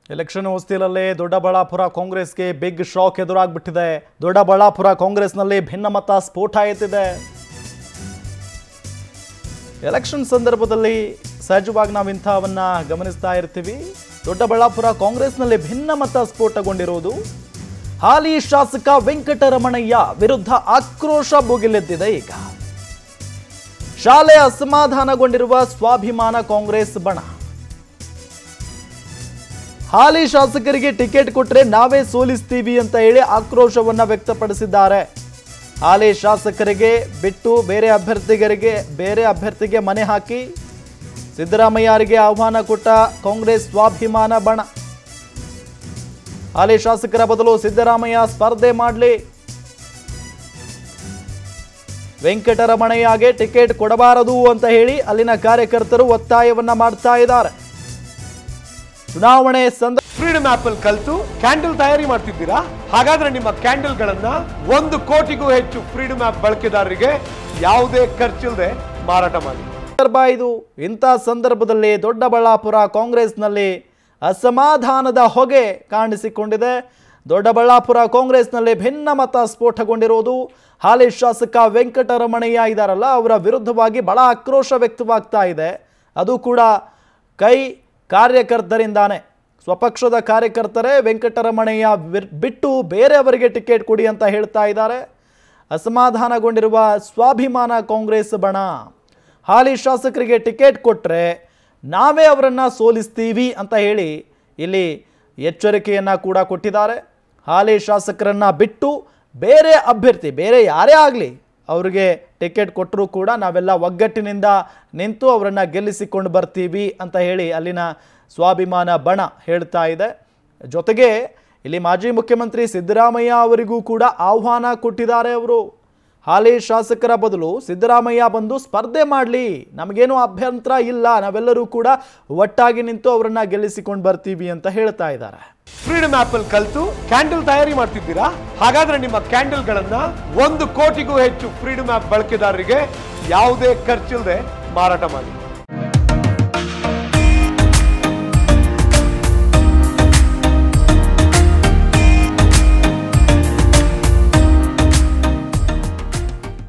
election ಹೊಸ್ತಿಲಲ್ಲೇ Doddaballapura ಕಾಂಗ್ರೆಸ್ಗೆ big shock ಎದುರಾಗ್ಬಿಟ್ಟಿದೆ Doddaballapura ಕಾಂಗ್ರೆಸ್ನಲ್ಲಿ ಭಿನ್ನಮತ ಸ್ಫೋಟ ಎತ್ತಿದೆ ಎಲೆಕ್ಷನ್ ಸಂದರ್ಭದಲ್ಲಿ ಸಹಜವಾಗಿ ನಾವು ಇಂಥವನ್ನ ಗಮನಿಸ್ತಾ ಇರ್ತೀವಿ ದೊಡ್ಡಬಳ್ಳಾಪುರ ಕಾಂಗ್ರೆಸ್ನಲ್ಲಿ ಭಿನ್ನಮತ ಸ್ಫೋಟಗೊಂಡಿರುವುದು ಹಾಲಿ ಶಾಸಕ ವೆಂಕಟರಮಣಯ್ಯ ವಿರುದ್ಧ ಆಕ್ರೋಶ ಭುಗಿಲೆದ್ದಿದೆ ಈಗ ಶಾಲೆ ಅಸಮಾಧಾನಗೊಂಡಿರುವ ಸ್ವಾಭಿಮಾನ ಕಾಂಗ್ರೆಸ್ ಬಣ ಹಾಲಿ ಶಾಸಕರಿಗೆ ಟಿಕೆಟ್ ಕೊಟ್ರೆ ನಾವೇ ಸೋಲಿಸ್ತೀವಿ ಅಂತ ಹೇಳಿ ಆಕ್ರೋಶವನ್ನ ವ್ಯಕ್ತಪಡಿಸಿದ್ದಾರೆ ಹಾಲಿ ಶಾಸಕರಿಗೆ ಬಿಟ್ಟು ಬೇರೆ ಅಭ್ಯರ್ಥಿಗರಿಗೆ ಬೇರೆ ಅಭ್ಯರ್ಥಿಗೆ ಮನೆ ಹಾಕಿ ಸಿದ್ದರಾಮಯ್ಯರಿಗೆ ಆಹ್ವಾನ ಕೊಟ್ಟ ಕಾಂಗ್ರೆಸ್ ಸ್ವಾಭಿಮಾನ ಬಣ ಹಾಲಿ ಶಾಸಕರ ಬದಲು ಸಿದ್ದರಾಮಯ್ಯ ಸ್ಪರ್ಧೆ ಮಾಡಲಿ ವೆಂಕಟರಮಣಯ್ಯಗೆ ಟಿಕೆಟ್ ಕೊಡಬಾರದು ಅಂತ ಹೇಳಿ ಅಲ್ಲಿನ ಕಾರ್ಯಕರ್ತರು ಒತ್ತಾಯವನ್ನ ಮಾಡ್ತಾ ಇದ್ದಾರೆ ಚುನಾವಣೆ ಸಂದ ಫ್ರೀಡಮ್ ಆಪ್ ಅಲ್ಲಿ ಕಲ್ತು ಕ್ಯಾಂಡಲ್ ತಯಾರಿ ಮಾಡ್ತಿದ್ದೀರಾ ಹಾಗಾದ್ರೆ ನಿಮ್ಮ ಕ್ಯಾಂಡಲ್ ಗಳನ್ನ ಒಂದು ಕೋಟಿಗೂ ಹೆಚ್ಚು ಫ್ರೀಡಮ್ ಆಪ್ ಬಳಕೆದಾರರಿಗೆ ಯಾವುದೇ ಖರ್ಚಿಲ್ಲದೆ ಮಾರಾಟ ಮಾಡಿ ಸಂದರ್ಭ ಇದು ಇಂಥ ಸಂದರ್ಭದಲ್ಲಿ ದೊಡ್ಡಬಳ್ಳಾಪುರ ಕಾಂಗ್ರೆಸ್ನಲ್ಲಿ ಅಸಮಾಧಾನದ ಹೊಗೆ ಕಾಣಿಸಿಕೊಂಡಿದೆ ದೊಡ್ಡಬಳ್ಳಾಪುರ ಕಾಂಗ್ರೆಸ್ನಲ್ಲಿ ಭಿನ್ನಮತ ಸ್ಫೋಟಗೊಂಡಿರುವುದು ಹಾಲಿ ಶಾಸಕ ವೆಂಕಟರಮಣಯ್ಯ ಇದ್ದಾರಲ್ಲ ಅವರ ವಿರುದ್ಧವಾಗಿ ಬಹಳ ಆಕ್ರೋಶ ವ್ಯಕ್ತವಾಗ್ತಾ ಇದೆ ಅದು ಕೂಡ ಕೈ ಕಾರ್ಯಕರ್ತರಿಂದಾನೆ ಸ್ವಪಕ್ಷದ ಕಾರ್ಯಕರ್ತರೇ ವೆಂಕಟರಮಣಯ್ಯ ವಿರ್- ಬಿಟ್ಟು ಬೇರೆಯವರಿಗೆ ಟಿಕೆಟ್ ಕೊಡಿ ಅಂತ ಹೇಳ್ತಾ ಇದ್ದಾರೆ ಅಸಮಾಧಾನಗೊಂಡಿರುವ ಸ್ವಾಭಿಮಾನ ಕಾಂಗ್ರೆಸ್ ಬಣ ಹಾಲಿ ಶಾಸಕರಿಗೆ ಟಿಕೆಟ್ ಕೊಟ್ಟರೆ ನಾವೇ ಅವರನ್ನು ಸೋಲಿಸ್ತೀವಿ ಅಂತ ಹೇಳಿ ಇಲ್ಲಿ ಎಚ್ಚರಿಕೆಯನ್ನು ಕೂಡ ಕೊಟ್ಟಿದ್ದಾರೆ ಹಾಲಿ ಶಾಸಕರನ್ನು ಬಿಟ್ಟು ಬೇರೆ ಅಭ್ಯರ್ಥಿ ಬೇರೆ ಯಾರೇ ಆಗಲಿ ಅವರಿಗೆ ಟಿಕೆಟ್ ಕೊಟ್ಟರೂ ಕೂಡ ನಾವೆಲ್ಲ ಒಗ್ಗಟ್ಟಿನಿಂದ ನಿಂತು ಅವರನ್ನು ಗೆಲ್ಲಿಸಿಕೊಂಡು ಬರ್ತೀವಿ ಅಂತ ಹೇಳಿ ಅಲ್ಲಿನ ಸ್ವಾಭಿಮಾನ ಬಣ ಹೇಳ್ತಾ ಇದೆ ಜೊತೆಗೆ ಇಲ್ಲಿ ಮಾಜಿ ಮುಖ್ಯಮಂತ್ರಿ ಸಿದ್ದರಾಮಯ್ಯ ಅವರಿಗೂ ಕೂಡ ಆಹ್ವಾನ ಕೊಟ್ಟಿದ್ದಾರೆ ಅವರು ಹಾಲಿ ಶಾಸಕರ ಬದಲು ಸಿದ್ದರಾಮಯ್ಯ ಬಂದು ಸ್ಪರ್ಧೆ ಮಾಡಲಿ ನಮಗೇನು ಅಭ್ಯಂತರ ಇಲ್ಲ ನಾವೆಲ್ಲರೂ ಕೂಡ ಒಟ್ಟಾಗಿ ನಿಂತು ಅವರನ್ನ ಗೆಲ್ಲಿಸಿಕೊಂಡು ಬರ್ತೀವಿ ಅಂತ ಹೇಳ್ತಾ ಇದ್ದಾರೆ ಫ್ರೀಡಮ್ ಆಪ್ ಅಲ್ಲಿ ಕಲ್ತು ಕ್ಯಾಂಡಲ್ ತಯಾರಿ ಮಾಡ್ತಿದ್ದೀರಾ ಹಾಗಾದ್ರೆ ನಿಮ್ಮ ಕ್ಯಾಂಡಲ್ ಗಳನ್ನ ಒಂದು ಕೋಟಿಗೂ ಹೆಚ್ಚು ಫ್ರೀಡಮ್ ಆಪ್ ಬಳಕೆದಾರರಿಗೆ ಯಾವುದೇ ಖರ್ಚಿಲ್ಲದೆ ಮಾರಾಟ ಮಾಡಿ